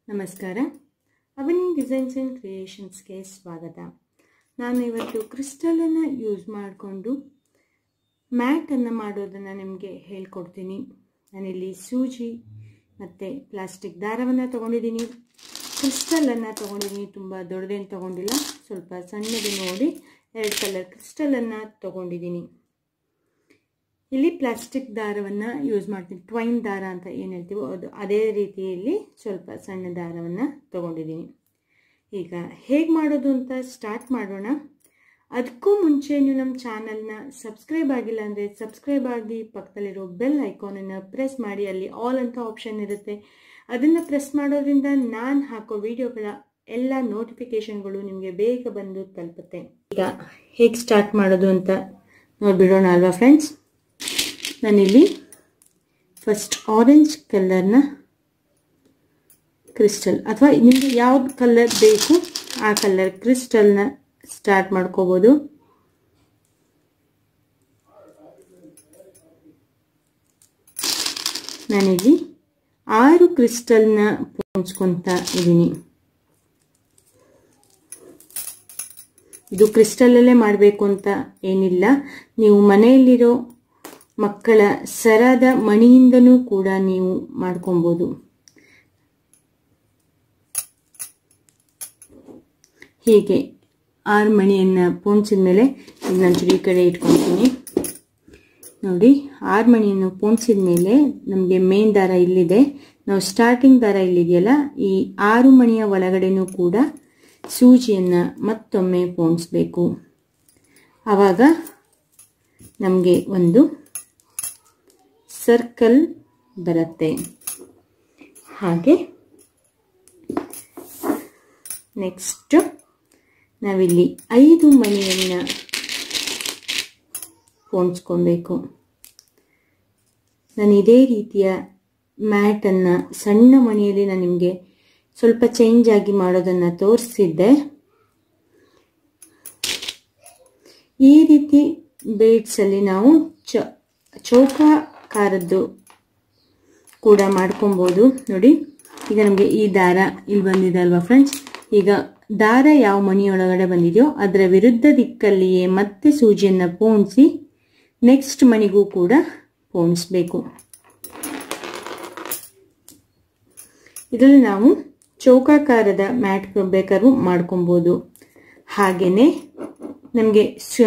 ನಮಸ್ಕಾರ ಅವನಿ designs and ಕ್ರಿಯೇಷನ್ಸ್ಗೆ ಸ್ವಾಗತ ನಾನು ಇವತ್ತು ಕ್ರಿಸ್ಟಲನ್ನು ಯೂಸ್ ಮಾಡಿಕೊಂಡು ಮ್ಯಾಟನ್ನು ಮಾಡೋದನ್ನು ನಿಮಗೆ ಹೇಳ್ಕೊಡ್ತೀನಿ ನಾನಿಲ್ಲಿ ಸೂಜಿ ಮತ್ತು ಪ್ಲಾಸ್ಟಿಕ್ ದಾರವನ್ನು ತೊಗೊಂಡಿದ್ದೀನಿ ಕ್ರಿಸ್ಟಲನ್ನು ತೊಗೊಂಡಿದ್ದೀನಿ ತುಂಬ ದೊಡ್ಡದೇನು ತೊಗೊಂಡಿಲ್ಲ ಸ್ವಲ್ಪ ಸಣ್ಣದು ನೋಡಿ ಎರಡು ಕಲರ್ ಕ್ರಿಸ್ಟಲನ್ನು ತೊಗೊಂಡಿದ್ದೀನಿ ಇಲ್ಲಿ ಪ್ಲಾಸ್ಟಿಕ್ ದಾರವನ್ನು ಯೂಸ್ ಮಾಡ್ತೀನಿ ಟ್ವೈನ್ ದಾರ ಅಂತ ಏನು ಹೇಳ್ತೀವೋ ಅದು ಅದೇ ರೀತಿಯಲ್ಲಿ ಸ್ವಲ್ಪ ಸಣ್ಣ ದಾರವನ್ನು ತೊಗೊಂಡಿದ್ದೀನಿ ಈಗ ಹೇಗೆ ಮಾಡೋದು ಅಂತ ಸ್ಟಾರ್ಟ್ ಮಾಡೋಣ ಅದಕ್ಕೂ ಮುಂಚೆ ನೀವು ನಮ್ಮ ಚಾನಲ್ನ ಸಬ್ಸ್ಕ್ರೈಬ್ ಆಗಿಲ್ಲ ಅಂದರೆ ಸಬ್ಸ್ಕ್ರೈಬ್ ಆಗಿ ಪಕ್ಕದಲ್ಲಿರೋ ಬೆಲ್ ಐಕಾನನ್ನು ಪ್ರೆಸ್ ಮಾಡಿ ಅಲ್ಲಿ ಆಲ್ ಅಂತ ಆಪ್ಷನ್ ಇರುತ್ತೆ ಅದನ್ನು ಪ್ರೆಸ್ ಮಾಡೋದ್ರಿಂದ ನಾನು ಹಾಕೋ ವಿಡಿಯೋಗಳ ಎಲ್ಲ ನೋಟಿಫಿಕೇಷನ್ಗಳು ನಿಮಗೆ ಬೇಗ ಬಂದು ತಲುಪುತ್ತೆ ಈಗ ಹೇಗೆ ಸ್ಟಾರ್ಟ್ ಮಾಡೋದು ಅಂತ ನೋಡಿಬಿಡೋಣ ಅಲ್ವಾ ಫ್ರೆಂಡ್ಸ್ ನಾನಿಲ್ಲಿ ಫಸ್ಟ್ ಆರೆಂಜ್ ಕಲರ್ನ ಕ್ರಿಸ್ಟಲ್ ಅಥವಾ ನಿಮಗೆ ಯಾವ್ದು ಕಲರ್ ಬೇಕು ಆ ಕಲರ್ ಕ್ರಿಸ್ಟಲ್ನ ಸ್ಟಾರ್ಟ್ ಮಾಡ್ಕೋಬೋದು ನಾನಿಲ್ಲಿ ಆರು ಕ್ರಿಸ್ಟಲ್ನ ಪೋಣಿಸ್ಕೊತ ಇದ್ದೀನಿ ಇದು ಕ್ರಿಸ್ಟಲಲ್ಲೇ ಮಾಡಬೇಕು ಅಂತ ಏನಿಲ್ಲ ನೀವು ಮನೆಯಲ್ಲಿರೋ ಮಕ್ಕಳ ಸರದ ಮಣಿಯಿಂದನೂ ಕೂಡ ನೀವು ಮಾಡ್ಕೊಬೋದು ಹೀಗೆ ಆರು ಮಣಿಯನ್ನು ಪೋಣಿಸಿದ ಮೇಲೆ ಇನ್ನೊಂಚೂರು ಈ ಕಡೆ ಇಟ್ಕೊತೀನಿ ನೋಡಿ ಆರು ಮಣಿಯನ್ನು ಪೋಣಿಸಿದ ಮೇಲೆ ನಮಗೆ ಮೇನ್ ದಾರ ಇಲ್ಲಿದೆ ನಾವು ಸ್ಟಾರ್ಟಿಂಗ್ ದಾರ ಇಲ್ಲಿದೆಯಲ್ಲ ಈ ಆರು ಮಣಿಯ ಒಳಗಡೆನೂ ಕೂಡ ಸೂಜಿಯನ್ನು ಮತ್ತೊಮ್ಮೆ ಪೋಣಿಸ್ಬೇಕು ಆವಾಗ ನಮಗೆ ಒಂದು ಸರ್ಕಲ್ ಬರುತ್ತೆ ಹಾಗೆ ನೆಕ್ಸ್ಟ್ ನಾವಿಲ್ಲಿ ಐದು ಮಣಿಯನ್ನು ಪೋಣಿಸ್ಕೊಬೇಕು ನಾನು ಇದೇ ರೀತಿಯ ಮ್ಯಾಟನ್ನು ಸಣ್ಣ ಮಣಿಯಲ್ಲಿ ನಾನು ನಿಮಗೆ ಸ್ವಲ್ಪ ಚೇಂಜ್ ಆಗಿ ಮಾಡೋದನ್ನು ತೋರಿಸಿದ್ದೆ ಈ ರೀತಿ ಬೇಡ್ಸಲ್ಲಿ ನಾವು ಚ ಚೌಕಾಕಾರದ್ದು ಕೂಡ ಮಾಡ್ಕೊಬೋದು ನೋಡಿ ಈಗ ನಮಗೆ ಈ ದಾರ ಇಲ್ಲಿ ಬಂದಿದೆ ಅಲ್ವಾ ಫ್ರೆಂಡ್ಸ್ ಈಗ ದಾರ ಯಾವ ಮಣಿಯೊಳಗಡೆ ಬಂದಿದೆಯೋ ಅದರ ವಿರುದ್ಧ ದಿಕ್ಕಲ್ಲಿಯೇ ಮತ್ತೆ ಸೂಜಿಯನ್ನು ಪೋಣಿಸಿ ನೆಕ್ಸ್ಟ್ ಮಣಿಗೂ ಕೂಡ ಪೋಣಿಸ್ಬೇಕು ಇದರಲ್ಲಿ ನಾವು ಚೌಕಾಕಾರದ ಮ್ಯಾಟ್ ಬೇಕಾದ್ರೂ ಮಾಡ್ಕೊಬೋದು ಹಾಗೆಯೇ ನಮಗೆ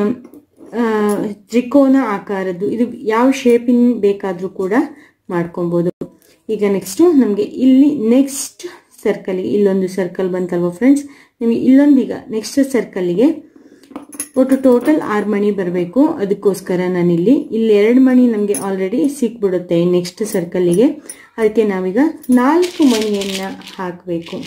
ತ್ರಿಕೋನ ಆಕಾರದ್ದು ಇದು ಯಾವ ಶೇಪಿನ ಬೇಕಾದರೂ ಕೂಡ ಮಾಡ್ಕೊಬೋದು ಈಗ ನೆಕ್ಸ್ಟು ನಮಗೆ ಇಲ್ಲಿ ನೆಕ್ಸ್ಟ್ ಸರ್ಕಲಿಗೆ ಇಲ್ಲೊಂದು ಸರ್ಕಲ್ ಬಂತಲ್ವ ಫ್ರೆಂಡ್ಸ್ ನಿಮಗೆ ಇಲ್ಲೊಂದೀಗ ನೆಕ್ಸ್ಟ್ ಸರ್ಕಲ್ಲಿಗೆ ಒಟ್ಟು ಟೋಟಲ್ ಆರು ಮಣಿ ಬರಬೇಕು ಅದಕ್ಕೋಸ್ಕರ ನಾನಿಲ್ಲಿ ಇಲ್ಲಿ ಎರಡು ಮಣಿ ನಮಗೆ ಆಲ್ರೆಡಿ ಸಿಕ್ಬಿಡುತ್ತೆ ನೆಕ್ಸ್ಟ್ ಸರ್ಕಲ್ಲಿಗೆ ಅದಕ್ಕೆ ನಾವೀಗ ನಾಲ್ಕು ಮಣಿಯನ್ನು ಹಾಕಬೇಕು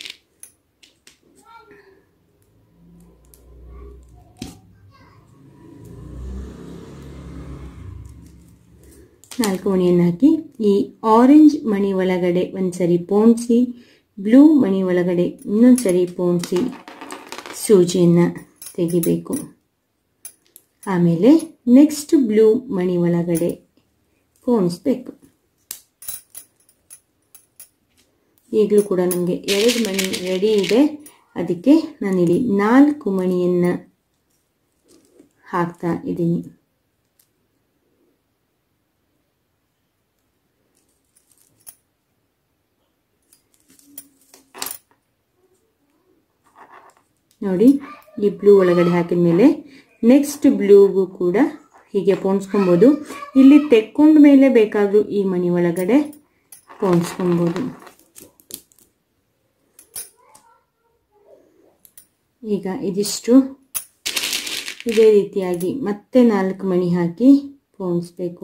ನಾಲ್ಕು ಮಣಿಯನ್ನು ಹಾಕಿ ಈ ಆರೆಂಜ್ ಮಣಿ ಒಳಗಡೆ ಒಂದ್ಸರಿ ಪೋಣಿಸಿ ಬ್ಲೂ ಮಣಿ ಒಳಗಡೆ ಇನ್ನೊಂದು ಸರಿ ಪೋಣಿಸಿ ಸೂಜಿಯನ್ನು ತೆಗಿಬೇಕು ಆಮೇಲೆ ನೆಕ್ಸ್ಟ್ ಬ್ಲೂ ಮಣಿ ಒಳಗಡೆ ಪೋಣಿಸ್ಬೇಕು ಈಗಲೂ ಕೂಡ ನಮಗೆ ಎರಡು ಮಣಿ ರೆಡಿ ಇದೆ ಅದಕ್ಕೆ ನಾನಿಲ್ಲಿ ನಾಲ್ಕು ಮಣಿಯನ್ನು ಹಾಕ್ತಾ ಇದ್ದೀನಿ ನೋಡಿ ಈ ಬ್ಲೂ ಒಳಗಡೆ ಹಾಕಿದ ಮೇಲೆ ನೆಕ್ಸ್ಟ್ ಬ್ಲೂಗೂ ಕೂಡ ಹೀಗೆ ಪೋಣಿಸ್ಕೊಬೋದು ಇಲ್ಲಿ ತೆಕ್ಕೊಂಡ ಮೇಲೆ ಬೇಕಾದರೂ ಈ ಮಣಿ ಒಳಗಡೆ ಪೋಣಿಸ್ಕೊಬೋದು ಈಗ ಇದಿಷ್ಟು ಇದೇ ರೀತಿಯಾಗಿ ಮತ್ತೆ ನಾಲ್ಕು ಮಣಿ ಹಾಕಿ ಪೋಣಿಸ್ಬೇಕು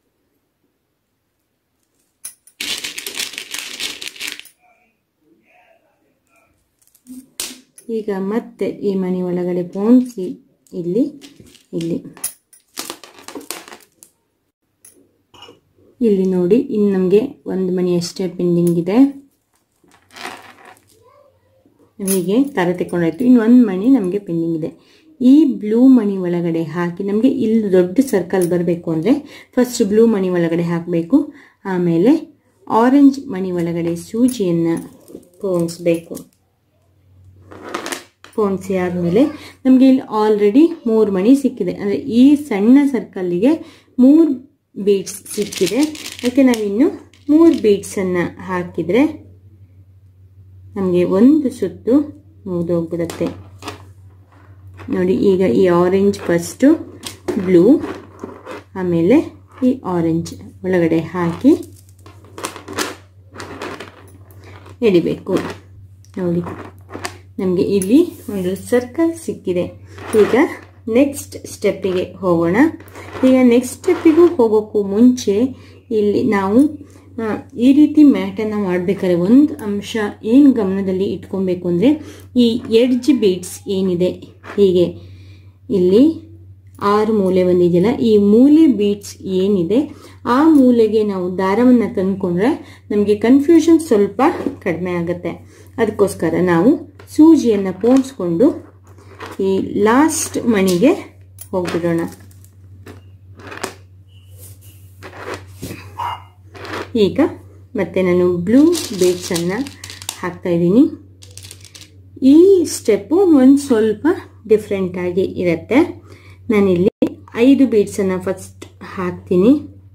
ಈಗ ಮತ್ತೆ ಈ ಮಣಿ ಒಳಗಡೆ ಪೋಣಿಸಿ ಇಲ್ಲಿ ಇಲ್ಲಿ ಇಲ್ಲಿ ನೋಡಿ ಇನ್ನು ನಮಗೆ ಒಂದು ಮಣಿ ಅಷ್ಟೇ ಪೆಂಡಿಂಗ್ ಇದೆ ಹೀಗೆ ತರ ತೆಕ್ಕೊಂಡಾಯ್ತು ಇನ್ನು ಒಂದು ಮಣಿ ನಮಗೆ ಪೆಂಡಿಂಗ್ ಇದೆ ಈ ಬ್ಲೂ ಮಣಿ ಒಳಗಡೆ ಹಾಕಿ ನಮಗೆ ಇಲ್ಲಿ ದೊಡ್ಡ ಸರ್ಕಲ್ ಬರಬೇಕು ಅಂದರೆ ಫಸ್ಟ್ ಬ್ಲೂ ಮಣಿ ಒಳಗಡೆ ಹಾಕಬೇಕು ಆಮೇಲೆ ಆರೆಂಜ್ ಮಣಿ ಒಳಗಡೆ ಸೂಜಿಯನ್ನು ಪೋಣಿಸ್ಬೇಕು ಪೋಣಿಸಿ ಆದಮೇಲೆ ನಮಗೆ ಇಲ್ಲಿ ಆಲ್ರೆಡಿ ಮೂರು ಮಣಿ ಸಿಕ್ಕಿದೆ ಅಂದರೆ ಈ ಸಣ್ಣ ಸರ್ಕಲ್ಲಿಗೆ ಮೂರು ಬೀಡ್ಸ್ ಸಿಕ್ಕಿದೆ ಅದಕ್ಕೆ ನಾವಿನ್ನು ಮೂರು ಬೀಡ್ಸನ್ನು ಹಾಕಿದರೆ ನಮಗೆ ಒಂದು ಸುತ್ತು ಮುಗಿದೋಗ್ಬಿಡುತ್ತೆ ನೋಡಿ ಈಗ ಈ ಆರೆಂಜ್ ಫಸ್ಟು ಬ್ಲೂ ಆಮೇಲೆ ಈ ಆರೆಂಜ್ ಒಳಗಡೆ ಹಾಕಿ ಎಡಿಬೇಕು ನೋಡಿ ನಮಗೆ ಇಲ್ಲಿ ಒಂದು ಸರ್ಕಲ್ ಸಿಕ್ಕಿದೆ ಈಗ ನೆಕ್ಸ್ಟ್ ಸ್ಟೆಪ್ಪಿಗೆ ಹೋಗೋಣ ಈಗ ನೆಕ್ಸ್ಟ್ ಸ್ಟೆಪ್ಪಿಗೂ ಹೋಗೋಕ್ಕೂ ಮುಂಚೆ ಇಲ್ಲಿ ನಾವು ಈ ರೀತಿ ಮ್ಯಾಟನ್ನು ಮಾಡಬೇಕಾದ್ರೆ ಒಂದು ಅಂಶ ಏನು ಗಮನದಲ್ಲಿ ಇಟ್ಕೊಬೇಕು ಅಂದರೆ ಈ ಎಡ್ಜ್ ಬೀಡ್ಸ್ ಏನಿದೆ ಹೀಗೆ ಇಲ್ಲಿ ಆರು ಮೂಲೆ ಬಂದಿದೆಯಲ್ಲ ಈ ಮೂಲೆ ಬೀಡ್ಸ್ ಏನಿದೆ ಆ ಮೂಲೆಗೆ ನಾವು ದಾರವನ್ನು ತಂದ್ಕೊಂಡ್ರೆ ನಮಗೆ ಕನ್ಫ್ಯೂಷನ್ ಸ್ವಲ್ಪ ಕಡಿಮೆ ಆಗುತ್ತೆ ಅದಕ್ಕೋಸ್ಕರ ನಾವು ಸೂಜಿಯನ್ನು ಪೋಣಿಸ್ಕೊಂಡು ಈ ಲಾಸ್ಟ್ ಮಣಿಗೆ ಹೋಗ್ಬಿಡೋಣ ಈಗ ಮತ್ತೆ ನಾನು ಬ್ಲೂ ಬೀಡ್ಸನ್ನು ಹಾಕ್ತಾ ಇದ್ದೀನಿ ಈ ಸ್ಟೆಪ್ಪು ಒಂದು ಸ್ವಲ್ಪ ಡಿಫ್ರೆಂಟಾಗಿ ಇರುತ್ತೆ ನಾನಿಲ್ಲಿ ಐದು ಬೀಡ್ಸನ್ನು ಫಸ್ಟ್ ಹಾಕ್ತೀನಿ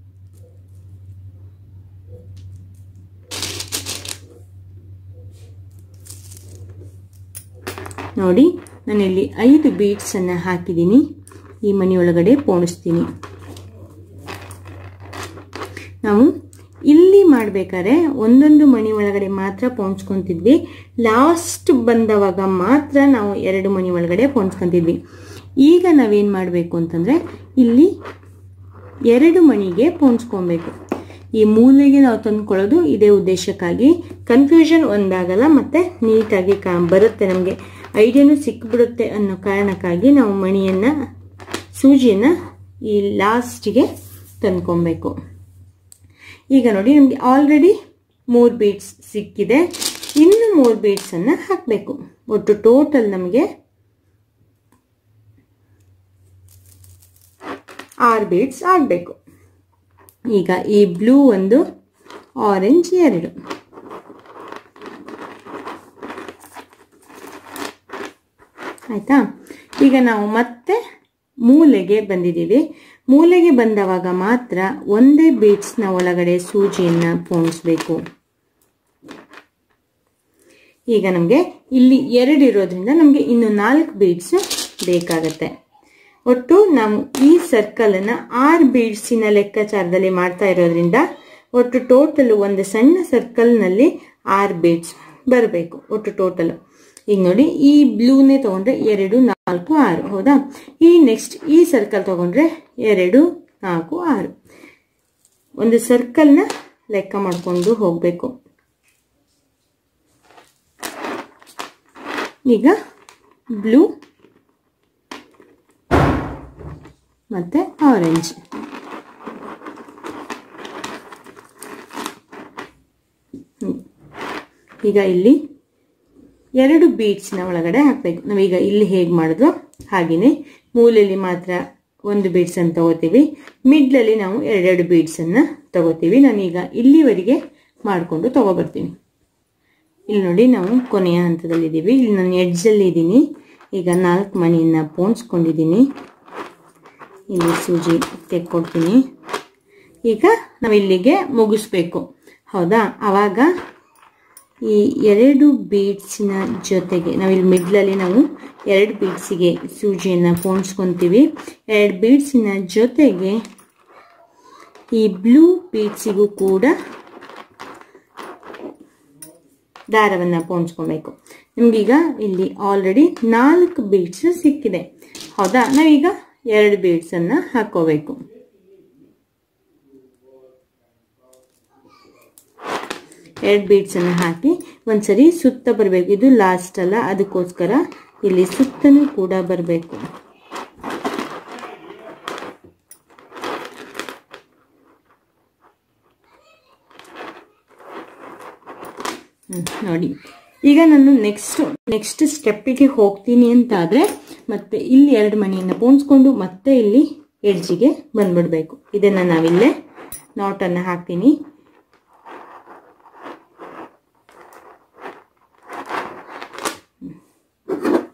ನೋಡಿ ನಾನಿಲ್ಲಿ ಐದು ಬೀಡ್ಸನ್ನು ಹಾಕಿದ್ದೀನಿ ಈ ಮನೆಯೊಳಗಡೆ ಪೋಣಿಸ್ತೀನಿ ನಾವು ಇಲ್ಲಿ ಮಾಡಬೇಕಾದ್ರೆ ಒಂದೊಂದು ಮಣಿ ಒಳಗಡೆ ಮಾತ್ರ ಪೋಣಿಸ್ಕೊತಿದ್ವಿ ಲಾಸ್ಟ್ ಬಂದವಾಗ ಮಾತ್ರ ನಾವು ಎರಡು ಮಣಿ ಒಳಗಡೆ ಪೋಣಿಸ್ಕೊತಿದ್ವಿ ಈಗ ನಾವೇನು ಮಾಡಬೇಕು ಅಂತಂದರೆ ಇಲ್ಲಿ ಎರಡು ಮಣಿಗೆ ಪೋಣಿಸ್ಕೊಬೇಕು ಈ ಮೂಲೆಗೆ ನಾವು ತಂದ್ಕೊಳ್ಳೋದು ಇದೇ ಉದ್ದೇಶಕ್ಕಾಗಿ ಕನ್ಫ್ಯೂಷನ್ ಒಂದಾಗಲ್ಲ ಮತ್ತು ನೀಟಾಗಿ ಕಾ ಬರುತ್ತೆ ನಮಗೆ ಐಡಿಯಾನು ಸಿಕ್ಬಿಡುತ್ತೆ ಅನ್ನೋ ಕಾರಣಕ್ಕಾಗಿ ನಾವು ಮಣಿಯನ್ನು ಸೂಜಿಯನ್ನು ಈ ಲಾಸ್ಟಿಗೆ ತಂದ್ಕೊಬೇಕು ಈಗ ನೋಡಿ ನಮಗೆ ಆಲ್ರೆಡಿ ಮೂರು ಬೀಡ್ಸ್ ಸಿಕ್ಕಿದೆ ಇನ್ನು ಮೂರು ಬೀಡ್ಸನ್ನು ಹಾಕಬೇಕು ಒಟ್ಟು ಟೋಟಲ್ ನಮಗೆ ಆರು ಬೀಡ್ಸ್ ಆಗಬೇಕು ಈಗ ಈ ಬ್ಲೂ ಒಂದು ಆರೆಂಜ್ ಎರಡು ಆಯಿತಾ ಈಗ ನಾವು ಮತ್ತೆ ಮೂಲೆಗೆ ಬಂದಿದ್ದೀವಿ ಮೂಲೆಗೆ ಬಂದವಾಗ ಮಾತ್ರ ಒಂದೇ ಬೀಡ್ಸ್ನ ಒಳಗಡೆ ಸೂಜಿಯನ್ನು ಪೋಣಿಸ್ಬೇಕು ಈಗ ನಮಗೆ ಇಲ್ಲಿ ಎರಡು ಇರೋದ್ರಿಂದ ನಮಗೆ ಇನ್ನು ನಾಲ್ಕು ಬೀಡ್ಸ್ ಬೇಕಾಗತ್ತೆ ಒಟ್ಟು ನಾವು ಈ ಸರ್ಕಲನ್ನು ಆರು ಬೀಡ್ಸಿನ ಲೆಕ್ಕಾಚಾರದಲ್ಲಿ ಮಾಡ್ತಾ ಇರೋದ್ರಿಂದ ಒಟ್ಟು ಟೋಟಲ್ ಒಂದು ಸಣ್ಣ ಸರ್ಕಲ್ನಲ್ಲಿ ಆರು ಬೀಡ್ಸ್ ಬರಬೇಕು ಒಟ್ಟು ಟೋಟಲ್ ಈಗ ನೋಡಿ ಈ ಬ್ಲೂನೇ ತಗೊಂಡ್ರೆ ಎರಡು ನಾಲ್ಕು ಆರು ಹೌದಾ ಈ ನೆಕ್ಸ್ಟ್ ಈ ಸರ್ಕಲ್ ತಗೊಂಡ್ರೆ ಎರಡು ನಾಲ್ಕು ಆರು ಒಂದು ಸರ್ಕಲ್ನ ಲೆಕ್ಕ ಮಾಡಿಕೊಂಡು ಹೋಗಬೇಕು ಈಗ ಬ್ಲೂ ಮತ್ತು ಆರೆಂಜ್ ಈಗ ಇಲ್ಲಿ ಎರಡು ಬೀಡ್ಸ್ನ ಒಳಗಡೆ ಹಾಕಬೇಕು ನಾವೀಗ ಇಲ್ಲಿ ಹೇಗೆ ಮಾಡಿದ್ವು ಹಾಗೆಯೇ ಮೂಲೆಯಲ್ಲಿ ಮಾತ್ರ ಒಂದು ಬೀಡ್ಸನ್ನು ತಗೋತೀವಿ ಮಿಡ್ಲಲ್ಲಿ ನಾವು ಎರಡೆರಡು ಬೀಡ್ಸನ್ನು ತಗೋತೀವಿ ನಾನೀಗ ಇಲ್ಲಿವರೆಗೆ ಮಾಡಿಕೊಂಡು ತಗೊಬರ್ತೀನಿ ಇಲ್ಲಿ ನೋಡಿ ನಾವು ಕೊನೆಯ ಹಂತದಲ್ಲಿದ್ದೀವಿ ಇಲ್ಲಿ ನಾನು ಎಡ್ಜಲ್ಲಿ ಇದ್ದೀನಿ ಈಗ ನಾಲ್ಕು ಮಣಿಯನ್ನು ಪೋಣಿಸ್ಕೊಂಡಿದ್ದೀನಿ ಇಲ್ಲಿ ಸೂಜಿ ತೆಕ್ಕೊಡ್ತೀನಿ ಈಗ ನಾವು ಇಲ್ಲಿಗೆ ಮುಗಿಸ್ಬೇಕು ಹೌದಾ ಆವಾಗ ಈ ಎರಡು ಬೀಡ್ಸಿನ ಜೊತೆಗೆ ನಾವಿಲ್ಲಿ ಮಿಡ್ಲಲ್ಲಿ ನಾವು ಎರಡು ಬೀಡ್ಸಿಗೆ ಸೂಜಿಯನ್ನು ಪೋಣಿಸ್ಕೊತೀವಿ ಎರಡು ಬೀಡ್ಸಿನ ಜೊತೆಗೆ ಈ ಬ್ಲೂ ಬೀಡ್ಸಿಗೂ ಕೂಡ ದಾರವನ್ನು ಪೋಣಿಸ್ಕೊಬೇಕು ನಿಮಗೀಗ ಇಲ್ಲಿ ಆಲ್ರೆಡಿ ನಾಲ್ಕು ಬೀಡ್ಸ್ ಸಿಕ್ಕಿದೆ ಹೌದಾ ನಾವೀಗ ಎರಡು ಬೀಡ್ಸನ್ನು ಹಾಕೋಬೇಕು ಎರಡು ಬೀಡ್ಸನ್ನು ಹಾಕಿ ಒಂದ್ಸರಿ ಸುತ್ತ ಬರಬೇಕು ಇದು ಲಾಸ್ಟ್ ಅಲ್ಲ ಅದಕ್ಕೋಸ್ಕರ ಇಲ್ಲಿ ಸುತ್ತನೂ ಕೂಡ ಬರಬೇಕು ನೋಡಿ ಈಗ ನಾನು ನೆಕ್ಸ್ಟ್ ನೆಕ್ಸ್ಟ್ ಸ್ಟೆಪ್ಪಿಗೆ ಹೋಗ್ತೀನಿ ಅಂತಾದರೆ ಮತ್ತೆ ಇಲ್ಲಿ ಎರಡು ಮಣಿಯನ್ನು ಪೋಣಿಸ್ಕೊಂಡು ಮತ್ತೆ ಇಲ್ಲಿ ಎಡ್ಜಿಗೆ ಬಂದ್ಬಿಡ್ಬೇಕು ಇದನ್ನು ನಾವಿಲ್ಲೇ ನಾಟನ್ನು ಹಾಕ್ತೀನಿ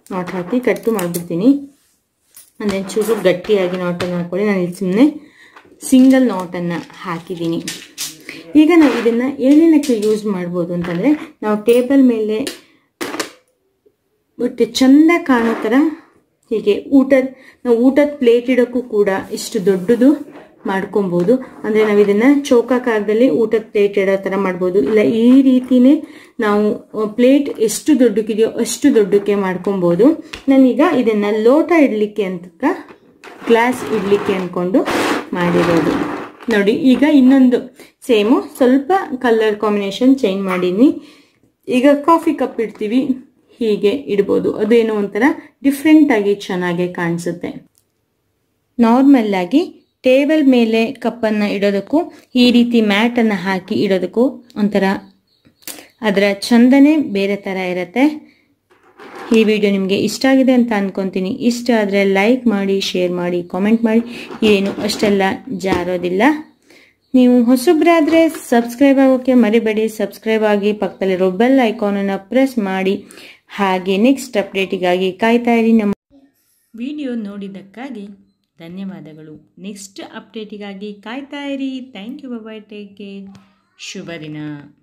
ನಾಟ್ ಹಾಕಿ ಕಟ್ಟು ಮಾಡಿಬಿಡ್ತೀನಿ ಅಂದರೆ ಚೂರು ಗಟ್ಟಿಯಾಗಿ ನಾಟನ್ನು ಹಾಕ್ಕೊಳ್ಳಿ ನಾನು ಇಲ್ಲಿ ಸುಮ್ಮನೆ ಸಿಂಗಲ್ ನಾಟನ್ನು ಹಾಕಿದ್ದೀನಿ ಈಗ ನಾವು ಇದನ್ನು ಏನೇನಕ್ಕೆ ಯೂಸ್ ಮಾಡ್ಬೋದು ಅಂತಂದರೆ ನಾವು ಟೇಬಲ್ ಮೇಲೆ ಒಟ್ಟು ಚೆಂದ ಕಾಣೋ ಥರ ಹೀಗೆ ಊಟದ ನಾವು ಊಟದ ಪ್ಲೇಟ್ ಇಡೋಕ್ಕೂ ಕೂಡ ಇಷ್ಟು ದೊಡ್ಡದು ಮಾಡ್ಕೊಬೋದು ಅಂದರೆ ನಾವು ಇದನ್ನು ಚೌಕಾಕಾರದಲ್ಲಿ ಊಟದ ಪ್ಲೇಟ್ ಇಡೋ ಥರ ಮಾಡ್ಬೋದು ಇಲ್ಲ ಈ ರೀತಿನೇ ನಾವು ಪ್ಲೇಟ್ ಎಷ್ಟು ದೊಡ್ಡಕ್ಕಿದೆಯೋ ಅಷ್ಟು ದೊಡ್ಡಕ್ಕೆ ಮಾಡ್ಕೊಬೋದು ನಾನೀಗ ಇದನ್ನು ಲೋಟ ಇಡಲಿಕ್ಕೆ ಅಂತ ಗ್ಲಾಸ್ ಇಡಲಿಕ್ಕೆ ಅಂದ್ಕೊಂಡು ಮಾಡಿರೋದು ನೋಡಿ ಈಗ ಇನ್ನೊಂದು ಸೇಮು ಸ್ವಲ್ಪ ಕಲರ್ ಕಾಂಬಿನೇಷನ್ ಚೇಂಜ್ ಮಾಡೀನಿ ಈಗ ಕಾಫಿ ಕಪ್ ಇಡ್ತೀವಿ ಹೀಗೆ ಇಡ್ಬೋದು ಅದೇನೋ ಒಂಥರ ಡಿಫ್ರೆಂಟಾಗಿ ಚೆನ್ನಾಗಿ ಕಾಣಿಸುತ್ತೆ ನಾರ್ಮಲ್ ಆಗಿ ಟೇಬಲ್ ಮೇಲೆ ಕಪ್ಪನ್ನು ಇಡೋದಕ್ಕೂ ಈ ರೀತಿ ಮ್ಯಾಟನ್ನು ಹಾಕಿ ಇಡೋದಕ್ಕೂ ಒಂಥರ ಅದರ ಚಂದನೇ ಬೇರೆ ಥರ ಇರುತ್ತೆ ಈ ವಿಡಿಯೋ ನಿಮಗೆ ಇಷ್ಟ ಆಗಿದೆ ಅಂತ ಅಂದ್ಕೊತೀನಿ ಇಷ್ಟ ಆದರೆ ಲೈಕ್ ಮಾಡಿ ಶೇರ್ ಮಾಡಿ ಕಾಮೆಂಟ್ ಮಾಡಿ ಏನು ಅಷ್ಟೆಲ್ಲ ಜಾರೋದಿಲ್ಲ ನೀವು ಹೊಸಬ್ರಾದರೆ ಸಬ್ಸ್ಕ್ರೈಬ್ ಆಗೋಕ್ಕೆ ಮರಿಬೇಡಿ ಸಬ್ಸ್ಕ್ರೈಬ್ ಆಗಿ ಪಕ್ಕದಲ್ಲಿರೋ ಬೆಲ್ ಐಕಾನನ್ನು ಪ್ರೆಸ್ ಮಾಡಿ ಹಾಗೆ ನೆಕ್ಸ್ಟ್ ಅಪ್ಡೇಟಿಗಾಗಿ ಕಾಯ್ತಾ ಇರಿ ನಮ್ಮ ವಿಡಿಯೋ ನೋಡಿದ್ದಕ್ಕಾಗಿ ಧನ್ಯವಾದಗಳು ನೆಕ್ಸ್ಟ್ ಅಪ್ಡೇಟಿಗಾಗಿ ಕಾಯ್ತಾ ಇರಿ thank you bye take care ಶುಭ ದಿನ